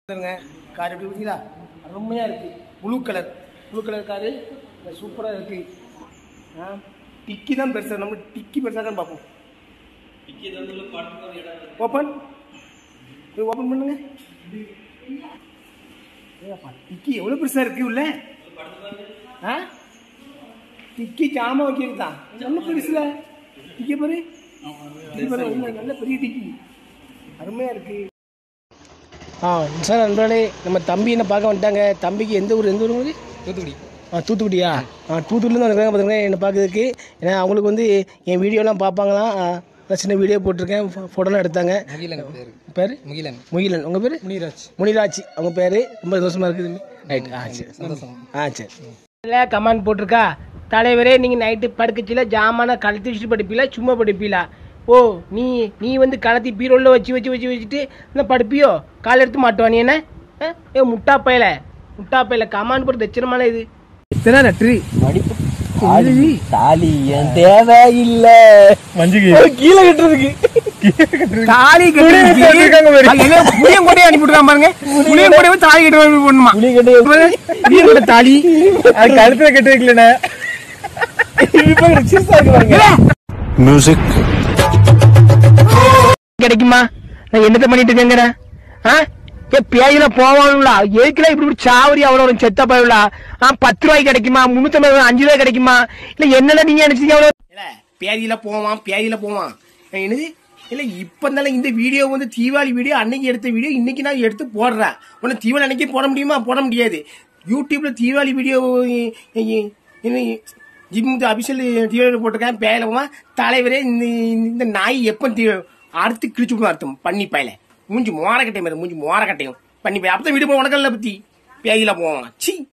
பாருங்க கார் எப்படி பார்த்தீங்களா அருமையாக இருக்கு blue colour blue colour car சூப்பராக இருக்கு ஆ டிக்கி தான் பெருசாக நம்ம டிக்கி பெருசாக தான் பார்ப்போம் ஓப்பன் இது ஓப்பன் பண்ணுங்க ஏப்பா, டிக்கி எவ்வளோ பெருசாக இருக்கு உள்ள ஆ டிக்கி ஜாமான் வைக்கிறது தான் நல்ல பெருசுல டிக்கி பாரு டிக்கி பாரு உள்ள நல்ல பெரிய டிக்கி அருமையாக இருக்கு ஆ சார் நண்பர்களே நம்ம தம்பி என்ன பார்க்க வந்துட்டாங்க தம்பிக்கு எந்த ஊர் எந்த ஊர் ஊரு? தூத்துக்குடி ஆ தூத்துக்குடியா ஆ தூத்துக்குடிலேருந்து வந்துருக்காங்க பார்த்துருங்க என்னை பார்க்கறதுக்கு ஏன்னா அவங்களுக்கு வந்து என் வீடியோலாம் பார்ப்பாங்களாம் ஆ, நான் சின்ன வீடியோ போட்டிருக்கேன் ஃபோட்டோலாம் எடுத்தாங்க முகிலன் பேர் பேர் முகிலன் முகிலன் உங்கள் பேர் முனிராஜ் முனிராஜ் அவங்க பேர் ரொம்ப சந்தோஷமா இருக்குது ரைட் ஆ சரி சந்தோஷம் ஆ சரி இல்லை கமெண்ட் போட்டிருக்கா தலைவரே நீங்கள் நைட்டு படுக்கச்சில ஜாமான கழட்டி வச்சுட்டு படுப்பீங்களா சும்மா படுப்பீங்களா ஓ நீ நீ வந்து கலத்தி பீரோலில் வச்சு வச்சு வச்சு வச்சுட்டு என்ன படுப்பியோ கால் எடுத்து மாட்டுவா நீ என்ன ஆ? ஏ முட்டா பயல முட்டா பயல கமாண்ட் போட்டு தச்சிரமான இது எத்தனை நட்டு தாலி என் தேவை இல்ல மஞ்சுக்கு கீழே கட்டுறதுக்கு தாலி கட்டி புளியம் கூட அனுப்பிவிட்டுருக்கான் பாருங்க புளியம் கூட தாலி கட்டு போடணுமா புளி கட்டு வீரோட தாலி அது கழுத்துல கட்டு வைக்கலண்ணே music கிடைக்குமா நான் என்னத்த பண்ணிட்டு இருக்கேங்கிற ஆ ஏ பேயில போவானுங்களா எதுக்குல இப்படி இப்படி சாவரி அவ்வளோ செத்த போயிடலா ஆ பத்து ரூபாய்க்கு கிடைக்குமா முன்னூத்தி அஞ்சு ரூபாய் கிடைக்குமா இல்ல என்னடா நீங்க நினைச்சீங்க அவ்வளோ இல்ல பேதியில போவான் பேதியில போவான் என்னது இல்ல இப்ப இருந்தாலும் இந்த வீடியோ வந்து தீபாவளி வீடியோ அன்னைக்கு எடுத்த வீடியோ இன்னைக்கு நான் எடுத்து போடுறேன் உன்ன தீபாவளி அன்னைக்கு போட முடியுமா போட முடியாது யூடியூப்ல Deepavali video gym official Deepavali போட்டிருக்கேன் பேயில போவான் தலைவரே இந்த இந்த நாய் எப்ப தீ அறுத்து கிழிச்சு விடுவோம் அர்த்தம் பண்ணி பயல மூஞ்சி மோரக்கட்டையும் பாரு, மூஞ்சி மோரக்கட்டையும் பண்ணி போய் அப்பதான் வீடு போய் உனக்கல்ல பத்தி பேயில போவான் சி